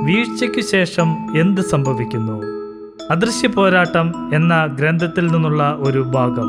വീഴ്ചയ്ക്കു ശേഷം എന്ത് സംഭവിക്കുന്നു അദൃശ്യ പോരാട്ടം എന്ന ഗ്രന്ഥത്തിൽ നിന്നുള്ള ഒരു ഭാഗം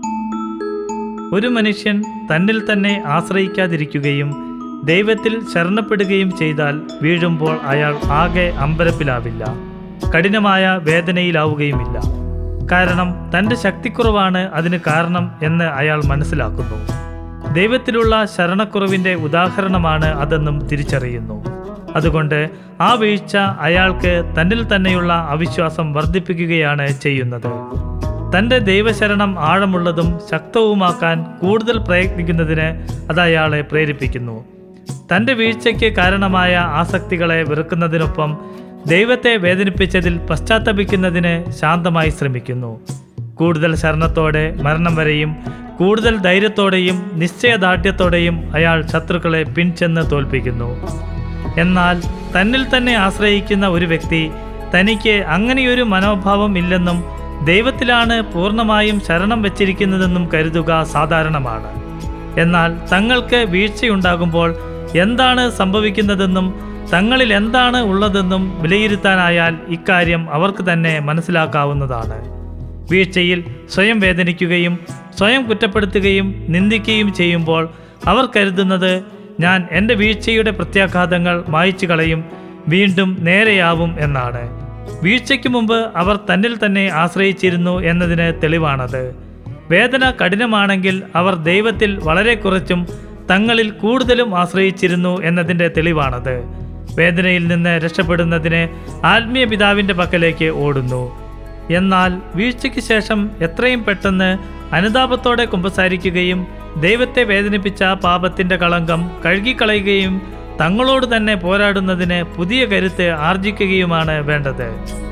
ഒരു മനുഷ്യൻ തന്നിൽ തന്നെ ആശ്രയിക്കാതിരിക്കുകയും ദൈവത്തിൽ ശരണപ്പെടുകയും ചെയ്താൽ വീഴുമ്പോൾ അയാൾ ആകെ അമ്പരപ്പിലാവില്ല കഠിനമായ വേദനയിലാവുകയുമില്ല കാരണം തൻ്റെ ശക്തിക്കുറവാണ് അതിന് കാരണം എന്ന് അയാൾ മനസ്സിലാക്കുന്നു ദൈവത്തിലുള്ള ശരണക്കുറവിൻ്റെ ഉദാഹരണമാണ് അതെന്നും തിരിച്ചറിയുന്നു അതുകൊണ്ട് ആ വീഴ്ച അയാൾക്ക് തന്നിൽ തന്നെയുള്ള അവിശ്വാസം വർദ്ധിപ്പിക്കുകയാണ് ചെയ്യുന്നത് തൻ്റെ ദൈവശരണം ആഴമുള്ളതും ശക്തവുമാക്കാൻ കൂടുതൽ പ്രയത്നിക്കുന്നതിന് അത് അയാളെ പ്രേരിപ്പിക്കുന്നു തൻ്റെ വീഴ്ചയ്ക്ക് കാരണമായ ആസക്തികളെ വെറുക്കുന്നതിനൊപ്പം ദൈവത്തെ വേദനിപ്പിച്ചതിൽ പശ്ചാത്തപിക്കുന്നതിന് ശാന്തമായി ശ്രമിക്കുന്നു കൂടുതൽ ശരണത്തോടെ മരണം വരെയും കൂടുതൽ ധൈര്യത്തോടെയും നിശ്ചയദാർഢ്യത്തോടെയും അയാൾ ശത്രുക്കളെ പിൻചെന്ന് തോൽപ്പിക്കുന്നു എന്നാൽ തന്നിൽ തന്നെ ആശ്രയിക്കുന്ന ഒരു വ്യക്തി തനിക്ക് അങ്ങനെയൊരു മനോഭാവം ഇല്ലെന്നും ദൈവത്തിലാണ് പൂർണ്ണമായും ശരണം വച്ചിരിക്കുന്നതെന്നും കരുതുക സാധാരണമാണ് എന്നാൽ തങ്ങൾക്ക് വീഴ്ചയുണ്ടാകുമ്പോൾ എന്താണ് സംഭവിക്കുന്നതെന്നും തങ്ങളിൽ എന്താണ് ഉള്ളതെന്നും വിലയിരുത്താനായാൽ ഇക്കാര്യം അവർക്ക് തന്നെ മനസ്സിലാക്കാവുന്നതാണ് വീഴ്ചയിൽ സ്വയം വേദനിക്കുകയും സ്വയം കുറ്റപ്പെടുത്തുകയും നിന്ദിക്കുകയും ചെയ്യുമ്പോൾ അവർ കരുതുന്നത് ഞാൻ എൻ്റെ വീഴ്ചയുടെ പ്രത്യാഘാതങ്ങൾ മായ്ച്ചു കളയും വീണ്ടും നേരെയാവും എന്നാണ് വീഴ്ചയ്ക്ക് മുമ്പ് അവർ തന്നിൽ തന്നെ ആശ്രയിച്ചിരുന്നു എന്നതിന് തെളിവാണത് വേദന കഠിനമാണെങ്കിൽ അവർ ദൈവത്തിൽ വളരെ കുറച്ചും തങ്ങളിൽ കൂടുതലും ആശ്രയിച്ചിരുന്നു എന്നതിൻ്റെ തെളിവാണത് വേദനയിൽ നിന്ന് രക്ഷപ്പെടുന്നതിന് ആത്മീയ പിതാവിൻ്റെ പക്കലേക്ക് ഓടുന്നു എന്നാൽ വീഴ്ചയ്ക്ക് ശേഷം എത്രയും പെട്ടെന്ന് അനുതാപത്തോടെ കുമ്പസാരിക്കുകയും ദൈവത്തെ വേദനിപ്പിച്ച പാപത്തിൻ്റെ കളങ്കം കഴുകിക്കളയുകയും തങ്ങളോട് തന്നെ പോരാടുന്നതിന് പുതിയ കരുത്ത് ആർജിക്കുകയുമാണ് വേണ്ടത്